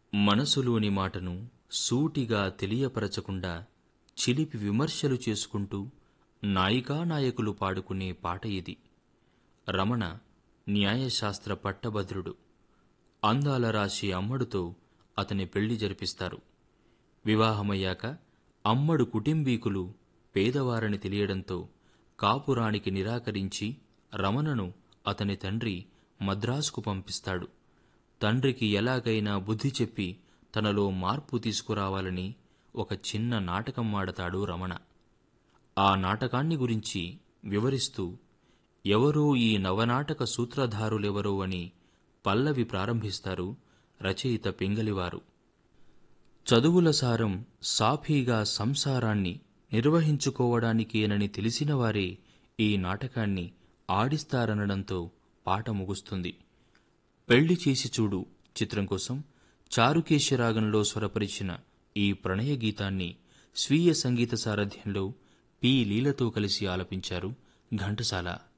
మనసులోని మాటను సూటిగా తెలియపరచకుండా చిలిపి విమర్శలు చేసుకుంటూ నాయికా నాయకులు పాడుకునే పాట ఇది రమణ న్యాయశాస్త్ర పట్టభద్రుడు అందాల రాశి అమ్మడుతో అతని పెళ్లి జరిపిస్తారు వివాహమయ్యాక అమ్మడు కుటుంబీకులు పేదవారని తెలియడంతో కాపురానికి నిరాకరించి రమణను అతని తండ్రి మద్రాసుకు పంపిస్తాడు తండ్రికి ఎలాగైనా బుద్ధి చెప్పి తనలో మార్పు తీసుకురావాలని ఒక చిన్న నాటకం ఆడతాడు రమణ ఆ నాటకాన్ని గురించి వివరిస్తూ ఎవరో ఈ నవనాటక సూత్రధారులెవరో అని పల్లవి ప్రారంభిస్తారు రచయిత పింగలివారు చదువుల సారం సాఫీగా సంసారాన్ని నిర్వహించుకోవడానికేనని తెలిసినవారే ఈ నాటకాన్ని ఆడిస్తారనడంతో పాట ముగుస్తుంది పెళ్లి చేసి చూడు చిత్రం కోసం చారుకేశరాగంలో స్వరపరిచిన ఈ ప్రణయ గీతాన్ని స్వీయ సంగీత సారథ్యంలో పి లీలతో కలిసి ఆలపించారు ఘంటసాల